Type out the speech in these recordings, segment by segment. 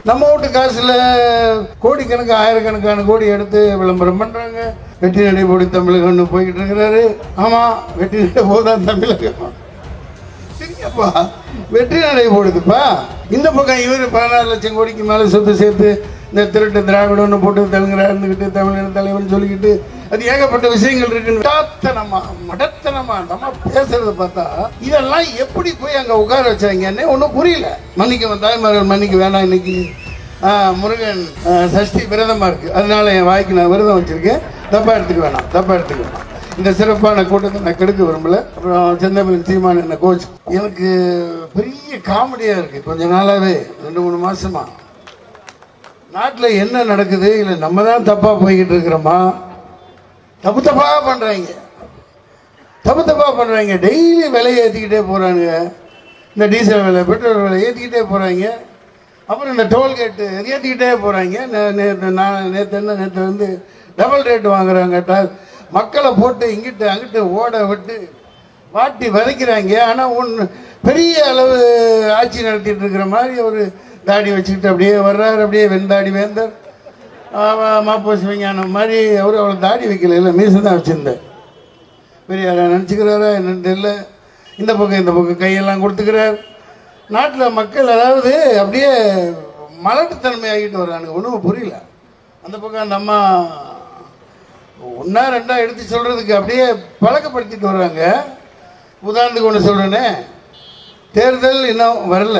நம்ம வீட்டு காசுல கோடிக்கணக்கு ஆயிரக்கணக்கான கோடி எடுத்து விளம்பரம் பண்றாங்க வெற்றி நடை போடி தமிழகம்னு போய்கிட்டு இருக்கிறாரு ஆமா வெற்றி நடை போதான் தமிழகம் சரியாப்பா வெற்றி நடை போடுதுப்பா இந்த பக்கம் இவர் பதினாறு லட்சம் கோடிக்கு மேல சொத்து சேர்த்து இந்த திருட்டு திராவிடம்னு போட்டு தெலுங்கரா இருந்துக்கிட்டு தமிழக தலைவன் சொல்லிக்கிட்டு அது ஏகப்பட்ட விஷயங்கள் இருக்கு மடத்தனமா மடத்தனமா நம்ம பேசுறத பார்த்தா இதெல்லாம் எப்படி போய் அங்க உட்கார வச்சாங்கன்னு ஒன்றும் புரியல மன்னிக்க தாய்மார்கள் மன்னிக்க வேணாம் இன்னைக்கு ஆ, முருகன் ஆ, சஷ்டி விரதமா இருக்கு அதனால என் வாய்க்கு நான் விரதம் வச்சிருக்கேன் தப்பா எடுத்துக்க வேணாம் தப்பா எடுத்துக்க வேணாம் இந்த சிறப்பான கூட்டத்தை நான் கெடுக்க விரும்பல அப்புறம் செந்தமிழ் சீமான் என்ன கோச் எனக்கு பெரிய காமெடியா இருக்கு கொஞ்ச நாளாவே ரெண்டு மூணு மாசமா நாட்டில் என்ன நடக்குது இல்லை நம்ம தான் தப்பா போய்கிட்டு இருக்கிறோமா தப்பு தப்பா பண்றாங்க தப்பு தப்பா பண்றாங்க டெய்லி விலையை ஏற்றிக்கிட்டே போறாங்க இந்த டீசல் விலை பெட்ரோல் விலை ஏற்றிக்கிட்டே போறாங்க அப்புறம் இந்த டோல்கேட்டு ஏற்றிக்கிட்டே போறாங்க நேற்று நான் நேற்று என்ன நேற்று வந்து டபுள் ரேட் வாங்குறாங்க ட- மக்களை போட்டு இங்கிட்டு அங்கிட்டு ஓட விட்டு வாட்டி வதைக்கிறாங்க ஆனால் ஒன்று பெரிய அளவு ஆட்சி நடத்திட்டு இருக்கிற மாதிரி ஒரு தாடி வச்சுக்கிட்டு அப்படியே வர்றாரு அப்படியே வெந்தாடி வேந்தர் மாப்போசி விஞ்ஞானம் மாதிரி அவர் அவ்வளோ தாடி வைக்கல இல்லை மீசை தான் வச்சுருந்தார் பெரியாரா நினச்சிக்கிறாரா என்னன்னு தெரியல இந்த பக்கம் இந்த பக்கம் கையெல்லாம் கொடுத்துக்கிறார் நாட்டில் மக்கள் அதாவது அப்படியே மலட்டுத்தன்மை ஆகிட்டு வர்றானுங்க ஒன்றும் புரியல அந்த பக்கம் அந்த அம்மா ஒன்றா ரெண்டா எடுத்து சொல்கிறதுக்கு அப்படியே பழக்கப்படுத்திட்டு வர்றாங்க உதாரணத்துக்கு ஒன்று சொல்கிறேனே தேர்தல் இன்னும் வரல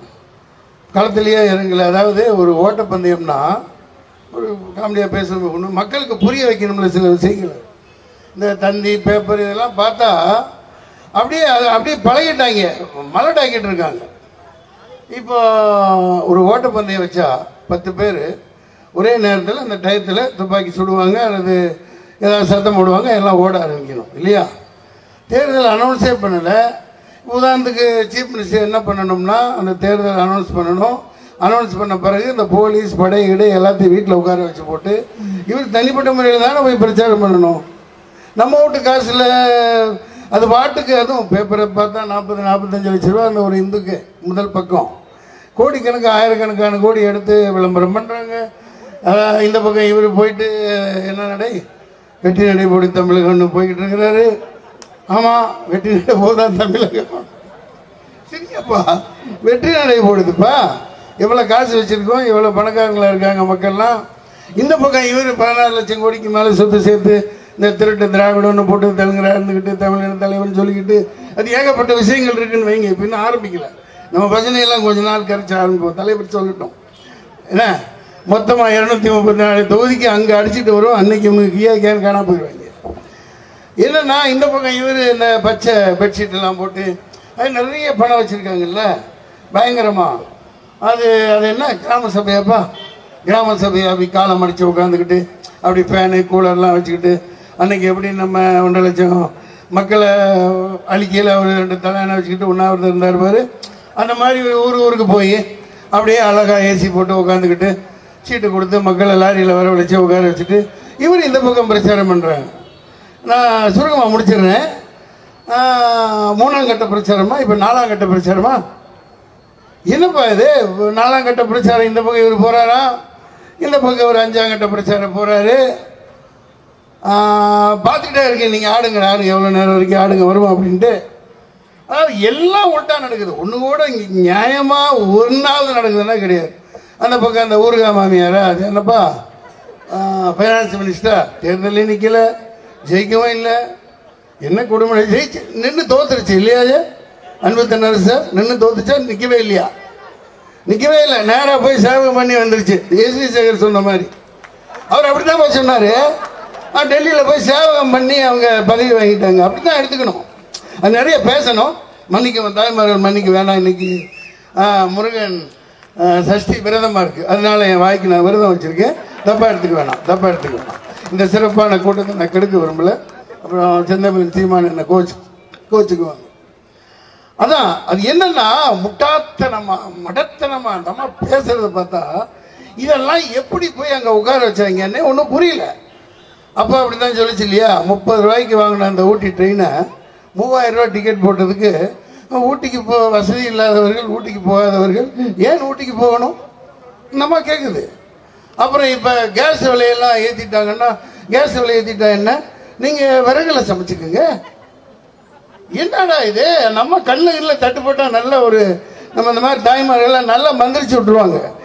களத்திலேயே இறங்கல அதாவது ஒரு ஓட்டப்பந்தயம்னா ஒரு காமெடியாக பேசுறது ஒன்று மக்களுக்கு புரிய வைக்கணும்ல சில விஷயங்கள் இந்த தந்தி பேப்பர் இதெல்லாம் பார்த்தா அப்படியே அது அப்படியே பழகிட்டாங்க மலட்டாக்கிட்டு இருக்காங்க இப்போ ஒரு ஓட்டப்பந்தயம் வச்சா பத்து பேர் ஒரே நேரத்தில் அந்த டயத்தில் துப்பாக்கி சுடுவாங்க அல்லது ஏதாவது சத்தம் போடுவாங்க எல்லாம் ஓட ஆரம்பிக்கணும் இல்லையா தேர்தல் அனௌன்ஸே பண்ணலை உதாரணத்துக்கு சீஃப் மினிஸ்டர் என்ன பண்ணணும்னா அந்த தேர்தல் அனௌன்ஸ் பண்ணணும் அனௌன்ஸ் பண்ண பிறகு இந்த போலீஸ் படை இடை எல்லாத்தையும் வீட்டில் உட்கார வச்சு போட்டு இவர் தனிப்பட்ட முறையில் தானே போய் பிரச்சாரம் பண்ணணும் நம்ம வீட்டு காசில் அது பாட்டுக்கு அதுவும் பேப்பரை பார்த்தா நாற்பது நாற்பத்தஞ்சு லட்ச ரூபா அந்த ஒரு இந்துக்கு முதல் பக்கம் கோடிக்கணக்கு ஆயிரக்கணக்கான கோடி எடுத்து விளம்பரம் பண்ணுறாங்க இந்த பக்கம் இவர் போயிட்டு என்ன நடை வெற்றி நடை போடி தமிழகம்னு போய்கிட்டு இருக்கிறாரு ஆமாம் வெற்றி நடை போதான் தமிழகம் சரியாப்பா வெற்றி நடை போடுதுப்பா எவ்வளோ காசு வச்சுருக்கோம் எவ்வளோ பணக்காரங்களா இருக்காங்க மக்கள்லாம் இந்த பக்கம் இவர் பதினாறு லட்சம் கோடிக்கு மேலே சொத்து சேர்த்து இந்த திருட்டு திராவிடம்னு போட்டு தெலுங்கரா இருந்துக்கிட்டு தமிழக தலைவன் சொல்லிக்கிட்டு அது ஏகப்பட்ட விஷயங்கள் இருக்குன்னு வைங்க இப்போ இன்னும் ஆரம்பிக்கல நம்ம பஜனையெல்லாம் கொஞ்ச நாள் கரைச்சி ஆரம்பிப்போம் தலைவர் சொல்லட்டும் என்ன மொத்தமாக இரநூத்தி முப்பத்தி நாலு தொகுதிக்கு அங்கே அடிச்சுட்டு வரும் அன்னைக்கு இவங்க கியா கேன் காணா போயிடுவாங்க என்னன்னா இந்த பக்கம் இவர் இந்த பச்சை பெட்ஷீட் எல்லாம் போட்டு அது நிறைய பணம் வச்சிருக்காங்கல்ல பயங்கரமா அது அது என்ன கிராம சபையாப்பா கிராம சபையை அப்படி காலம் அடிச்சு உட்காந்துக்கிட்டு அப்படி ஃபேனு கூலர்லாம் வச்சுக்கிட்டு அன்னைக்கு எப்படி நம்ம ஒன்றரை லட்சம் மக்களை அழிக்கையில் அவர் ரெண்டு தலையணை வச்சுக்கிட்டு உண்ணாவிரதம் இருந்தார் பாரு அந்த மாதிரி ஊர் ஊருக்கு போய் அப்படியே அழகாக ஏசி போட்டு உட்காந்துக்கிட்டு சீட்டு கொடுத்து மக்களை லாரியில் வரவழைச்சு உட்கார வச்சுட்டு இவர் இந்த பக்கம் பிரச்சாரம் பண்ணுறாங்க நான் சுருக்கமாக முடிச்சிடுறேன் ஆஹ், மூணாம் கட்ட பிரச்சாரமா இப்போ நாலாம் கட்ட பிரச்சாரமா என்னப்பா இது நாலாம் கட்ட பிரச்சாரம் இந்த பக்கம் இவர் போறாரா இந்த பக்கம் ஒரு அஞ்சாம் கட்ட பிரச்சாரம் போறாரு பார்த்துக்கிட்டே இருக்கேன் நீங்கள் ஆடுங்க ஆடுங்க எவ்வளோ நேரம் வரைக்கும் ஆடுங்க வருவோம் அப்படின்ட்டு அதாவது எல்லாம் உல்ட்டா நடக்குது ஒன்று கூட இங்க நியாயமா ஒன்றாவது நடக்குதுன்னா கிடையாது அந்த பக்கம் அந்த ஊருகா மாமியாரா அது என்னப்பா ஃபைனான்ஸ் மினிஸ்டர் தேர்தலே நிற்கல ஜெயிக்கவும் இல்லை என்ன கொடுமை ஜெயிச்சு நின்று தோத்துருச்சு இல்லையா அது அன்பு தென்னரசு நின்று தோத்துச்சா நிற்கவே இல்லையா நிற்கவே இல்லை நேராக போய் சேவை பண்ணி வந்துருச்சு எஸ்வி சேகர் சொன்ன மாதிரி அவர் அப்படி தான் போய் சொன்னார் டெல்லியில் போய் சேவகம் பண்ணி அவங்க பதவி வாங்கிட்டாங்க அப்படி தான் எடுத்துக்கணும் அது நிறைய பேசணும் மன்னிக்க தாய்மார்கள் மன்னிக்க வேணாம் இன்னைக்கு ஆ, முருகன் ஆ, சஷ்டி விரதமாக இருக்குது அதனால என் வாய்க்கு நான் விரதம் வச்சுருக்கேன் தப்பாக எடுத்துக்க வேணாம் தப்பாக எடுத்துக்க வேணாம் இந்த சிறப்பான கூட்டத்தை நான் கெடுக்க விரும்பல அப்புறம் செந்தமிழ் சீமான் என்ன கோச் கோச்சுக்குவாங்க அதான் அது என்னன்னா முட்டாத்தனமா மடத்தனமா நம்ம பேசுறத பார்த்தா இதெல்லாம் எப்படி போய் அங்க உட்கார வச்சாங்கன்னு ஒன்றும் புரியல அப்போ அப்படிதான் சொல்லிச்சு இல்லையா முப்பது ரூபாய்க்கு வாங்கின அந்த ஊட்டி ட்ரெயினை மூவாயிரம் ரூபாய் டிக்கெட் போட்டதுக்கு ஊட்டிக்கு போ வசதி இல்லாதவர்கள் ஊட்டிக்கு போகாதவர்கள் ஏன் ஊட்டிக்கு போகணும் நம்ம கேட்குது அப்புறம் இப்போ கேஸ் விலையெல்லாம் ஏற்றிட்டாங்கன்னா கேஸ் விலை ஏற்றிட்டா என்ன நீங்கள் விறகுல சமைச்சுக்குங்க என்னடா இது நம்ம கண்ணு இல்லை தட்டு போட்டால் நல்ல ஒரு நம்ம இந்த மாதிரி தாய்மார்கள்லாம் நல்லா மந்திரிச்சு விட்டுருவாங்க